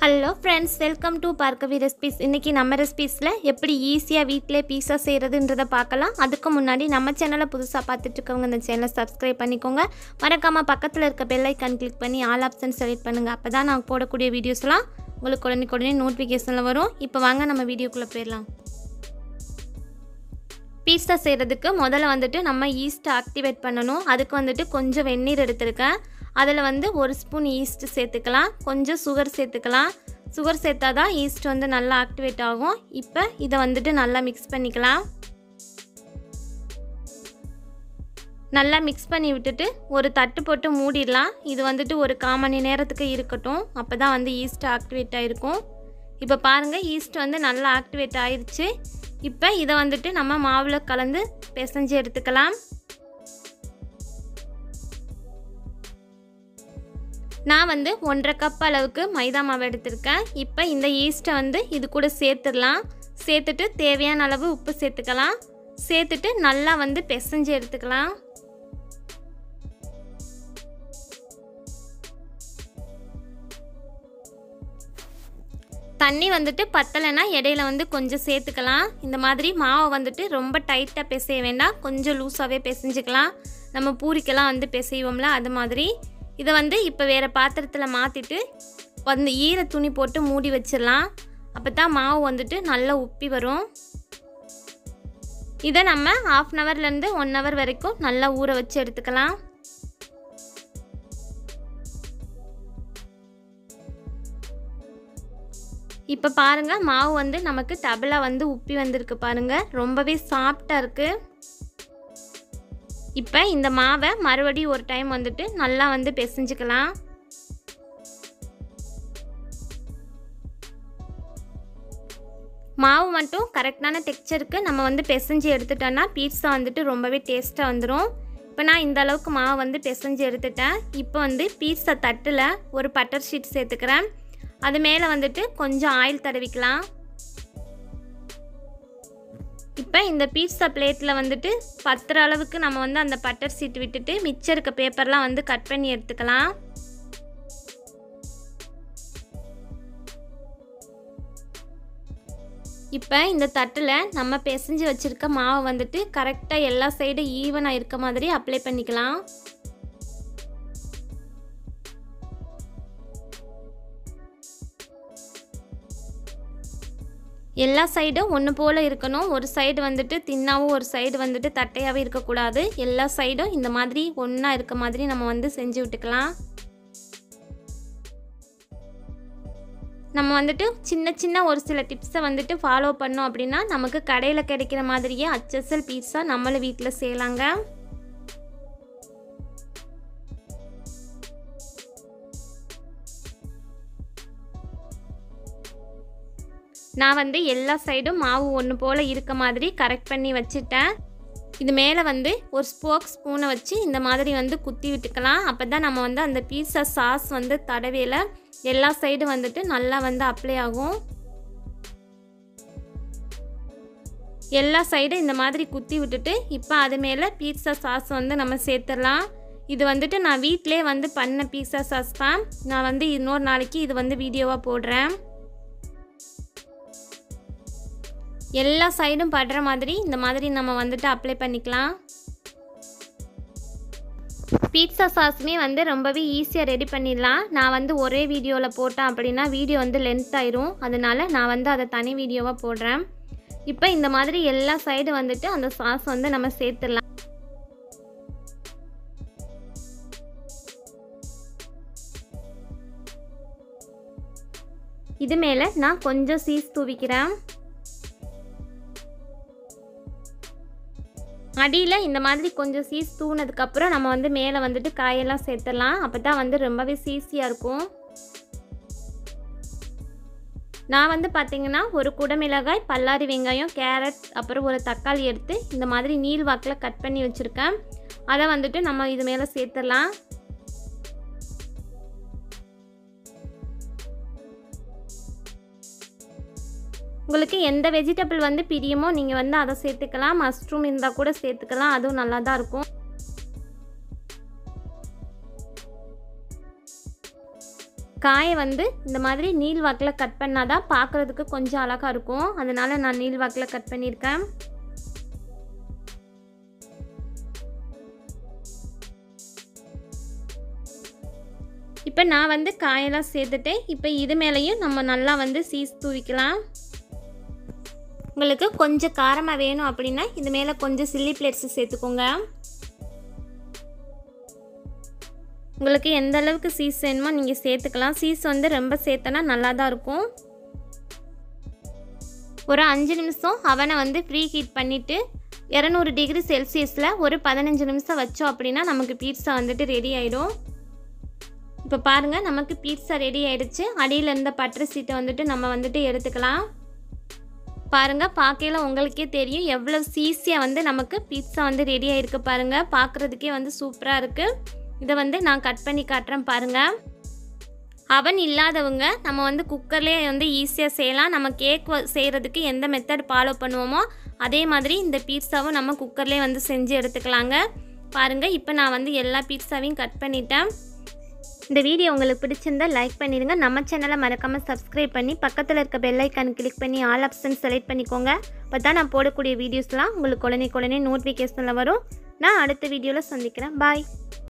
hello friends welcome to Bhargavi recipes இன்றைக்கி நம்ம ரெசிபீஸில் எப்படி ஈஸியாக வீட்டிலே பீஸா செய்கிறதுன்றதை பார்க்கலாம் அதுக்கு முன்னாடி நம்ம சேனலை புதுசாக பார்த்துட்டு இருக்கவங்க இந்த சேனலை சப்ஸ்கிரைப் பண்ணிக்கோங்க மறக்காமல் பக்கத்தில் இருக்க பெல் ஐக்கான் கிளிக் பண்ணி ஆல் ஆப்ஷன் செலக்ட் பண்ணுங்கள் அப்போ தான் நான் போடக்கூடிய வீடியோஸ்லாம் உங்களுக்கு உடனே உடனே நோட்டிஃபிகேஷனில் வரும் இப்போ வாங்க நம்ம வீடியோக்குள்ளே போயிடலாம் பீஸா செய்கிறதுக்கு முதல்ல வந்துட்டு நம்ம ஈஸ்ட்டை ஆக்டிவேட் பண்ணணும் அதுக்கு வந்துட்டு கொஞ்சம் வெந்நீர் எடுத்திருக்கேன் அதில் வந்து ஒரு ஸ்பூன் ஈஸ்ட் சேர்த்துக்கலாம் கொஞ்சம் சுகர் சேர்த்துக்கலாம் சுகர் சேர்த்தா தான் ஈஸ்ட் வந்து நல்லா ஆக்டிவேட் ஆகும் இப்போ இதை வந்துட்டு நல்லா மிக்ஸ் பண்ணிக்கலாம் நல்லா மிக்ஸ் பண்ணி விட்டுட்டு ஒரு தட்டு போட்டு மூடிடலாம் இது வந்துட்டு ஒரு கால் மணி நேரத்துக்கு இருக்கட்டும் அப்போ தான் வந்து ஈஸ்ட் ஆக்டிவேட் ஆகிருக்கும் இப்போ பாருங்கள் ஈஸ்ட் வந்து நல்லா ஆக்டிவேட் ஆயிடுச்சு இப்போ இதை வந்துட்டு நம்ம மாவில் கலந்து பிசைஞ்சு எடுத்துக்கலாம் நான் வந்து ஒன்றரை கப் அளவுக்கு மைதா மாவு எடுத்திருக்கேன் இப்போ இந்த ஈஸ்ட்டை வந்து இது கூட சேர்த்துடலாம் சேர்த்துட்டு தேவையான அளவு உப்பு சேர்த்துக்கலாம் சேர்த்துட்டு நல்லா வந்து பிசைஞ்சு எடுத்துக்கலாம் தண்ணி வந்துட்டு பத்தலைன்னா இடையில வந்து கொஞ்சம் சேர்த்துக்கலாம் இந்த மாதிரி மாவை வந்துட்டு ரொம்ப டைட்டாக பிசைய வேண்டாம் கொஞ்சம் லூஸாகவே பிசைஞ்சுக்கலாம் நம்ம பூரிக்கெல்லாம் வந்து பிசைவோம்ல அது மாதிரி இதை வந்து இப்போ வேறு பாத்திரத்தில் மாற்றிட்டு வந்து ஈர துணி போட்டு மூடி வச்சிடலாம் அப்போ தான் மாவு வந்துட்டு நல்லா உப்பி வரும் இதை நம்ம ஆஃப் அன் ஹவர்லேருந்து ஒன் ஹவர் வரைக்கும் நல்லா ஊற வச்சு எடுத்துக்கலாம் இப்போ பாருங்கள் மாவு வந்து நமக்கு டபுளாக வந்து உப்பி வந்திருக்கு பாருங்கள் ரொம்பவே சாஃப்டாக இருக்குது இப்போ இந்த மாவை மறுபடியும் ஒரு டைம் வந்துட்டு நல்லா வந்து பிசைஞ்சுக்கலாம் மாவு மட்டும் கரெக்டான டெக்ஸ்சருக்கு நம்ம வந்து பிசைஞ்சு எடுத்துட்டோன்னா பீட்ஸா வந்துட்டு ரொம்பவே டேஸ்ட்டாக வந்துடும் இப்போ நான் இந்த அளவுக்கு மாவு வந்து பிசைஞ்சு எடுத்துட்டேன் இப்போ வந்து பீட்ஸா தட்டில் ஒரு பட்டர் ஷீட் சேர்த்துக்கிறேன் அது மேலே வந்துட்டு கொஞ்சம் ஆயில் தடவிக்கலாம் இப்போ இந்த பீட்சா பிளேட்டில் வந்துட்டு பத்துற அளவுக்கு நம்ம வந்து அந்த பட்டர் சீட் விட்டுட்டு மிச்சம் இருக்க பேப்பர்லாம் வந்து கட் பண்ணி எடுத்துக்கலாம் இப்போ இந்த தட்டில் நம்ம பிசைஞ்சு வச்சுருக்க மாவை வந்துட்டு கரெக்டாக எல்லா சைடும் ஈவனாக இருக்க மாதிரி அப்ளை பண்ணிக்கலாம் எல்லா சைடும் ஒன்று போல் இருக்கணும் ஒரு சைடு வந்துட்டு தின்னாவும் ஒரு சைடு வந்துட்டு தட்டையாகவே இருக்கக்கூடாது எல்லா சைடும் இந்த மாதிரி ஒன்றா இருக்க மாதிரி நம்ம வந்து செஞ்சு விட்டுக்கலாம் நம்ம வந்துட்டு சின்ன சின்ன ஒரு சில டிப்ஸை வந்துட்டு ஃபாலோ பண்ணோம் அப்படின்னா நமக்கு கடையில் கிடைக்கிற மாதிரியே அச்சசல் பீட்ஸா நம்மளும் வீட்டில் செய்யலாங்க நான் வந்து எல்லா சைடும் மாவு ஒன்று போல் இருக்க மாதிரி கரெக்ட் பண்ணி வச்சுட்டேன் இது மேலே வந்து ஒரு ஸ்போக் ஸ்பூனை வச்சு இந்த மாதிரி வந்து குத்தி விட்டுக்கலாம் அப்போ தான் நம்ம வந்து அந்த பீஸா சாஸ் வந்து தடவையில் எல்லா சைடும் வந்துட்டு நல்லா வந்து அப்ளை ஆகும் எல்லா சைடும் இந்த மாதிரி குத்தி விட்டுட்டு இப்போ அது மேலே பீட்சா சாஸ் வந்து நம்ம சேர்த்துடலாம் இது வந்துட்டு நான் வீட்டிலே வந்து பண்ண பீஸா சாஸ் தான் நான் வந்து இன்னொரு நாளைக்கு இது வந்து வீடியோவாக போடுறேன் எல்லா சைடும் படுற மாதிரி இந்த மாதிரி நம்ம வந்துட்டு அப்ளை பண்ணிக்கலாம் பீட்சா சாஸுமே வந்து ரொம்பவே ஈஸியாக ரெடி பண்ணிடலாம் நான் வந்து ஒரே வீடியோவில் போட்டேன் அப்படின்னா வீடியோ வந்து லென்த் ஆயிரும் அதனால நான் வந்து அதை தனி வீடியோவாக போடுறேன் இப்போ இந்த மாதிரி எல்லா சைடு வந்துட்டு அந்த சாஸ் வந்து நம்ம சேர்த்துடலாம் இது மேலே நான் கொஞ்சம் சீஸ் தூவிக்கிறேன் அடியில் இந்த மாதிரி கொஞ்சம் சீஸ் தூனதுக்கப்புறம் நம்ம வந்து மேலே வந்துட்டு காயெல்லாம் சேர்த்துடலாம் அப்போ தான் வந்து ரொம்பவே சீஸியாக இருக்கும் நான் வந்து பார்த்திங்கன்னா ஒரு குடமிளகாய் பல்லாரி வெங்காயம் கேரட் அப்புறம் ஒரு தக்காளி எடுத்து இந்த மாதிரி நீள் வாக்கில் கட் பண்ணி வச்சுருக்கேன் அதை வந்துட்டு நம்ம இது மேலே சேர்த்துடலாம் உங்களுக்கு எந்த வெஜிடபிள் வந்து பிரியுமோ நீங்கள் வந்து அதை சேர்த்துக்கலாம் மஷ்ரூம் இருந்தால் கூட சேர்த்துக்கலாம் அதுவும் நல்லா தான் இருக்கும் காயை வந்து இந்த மாதிரி நீள் வாக்கில் கட் பண்ணால் தான் பார்க்குறதுக்கு கொஞ்சம் அழகாக இருக்கும் அதனால் நான் நீள் வாக்கில் கட் பண்ணியிருக்கேன் இப்போ நான் வந்து காயெல்லாம் சேர்த்துட்டேன் இப்போ இது மேலேயும் நம்ம நல்லா வந்து சீஸ் தூவிக்கலாம் உங்களுக்கு கொஞ்சம் காரமாக வேணும் அப்படின்னா இது மேலே கொஞ்சம் சில்லி பிளேட்ஸு சேர்த்துக்கோங்க உங்களுக்கு எந்த அளவுக்கு சீஸ் வேணுமோ நீங்கள் சேர்த்துக்கலாம் சீஸ் வந்து ரொம்ப சேர்த்தனா நல்லா தான் இருக்கும் ஒரு அஞ்சு நிமிஷம் அவனை வந்து ப்ரீ ஹீட் பண்ணிவிட்டு இரநூறு டிகிரி செல்சியஸில் ஒரு பதினஞ்சு நிமிஷம் வச்சோம் அப்படின்னா நமக்கு பீட்சா வந்துட்டு ரெடி ஆகிடும் இப்போ பாருங்கள் நமக்கு பீட்சா ரெடி ஆயிடுச்சு அடியில் இருந்த பட்டர் சீட்டை வந்துட்டு நம்ம வந்துட்டு எடுத்துக்கலாம் பாருங்கள் பார்க்கையில உங்களுக்கே தெரியும் எவ்வளோ ஈஸியாக வந்து நமக்கு பீட்சா வந்து ரெடி ஆகிருக்கு பாருங்கள் பார்க்குறதுக்கே வந்து சூப்பராக இருக்குது இதை வந்து நான் கட் பண்ணி காட்டுறேன் பாருங்கள் அவன் இல்லாதவங்க நம்ம வந்து குக்கர்லேயே வந்து ஈஸியாக செய்யலாம் நம்ம கேக் செய்கிறதுக்கு எந்த மெத்தட் ஃபாலோ பண்ணுவோமோ அதே மாதிரி இந்த பீட்சாவும் நம்ம குக்கர்லேயே வந்து செஞ்சு எடுத்துக்கலாங்க பாருங்கள் இப்போ நான் வந்து எல்லா பீட்சாவையும் கட் பண்ணிட்டேன் இந்த வீடியோ உங்களுக்கு பிடிச்சிருந்தா லைக் பண்ணிடுங்க நம்ம சேனலை மறக்காமல் சப்ஸ்கிரைப் பண்ணி பக்கத்தில் இருக்க பெல் ஐக்கான் கிளிக் பண்ணி ஆல் ஆப்ஷன் செலக்ட் பண்ணிக்கோங்க அப்போ தான் நான் போடக்கூடிய வீடியோஸ்லாம் உங்களுக்கு உடனே உடனே நோட்டிஃபிகேஷனில் வரும் நான் அடுத்த வீடியோவில் சந்திக்கிறேன் பாய்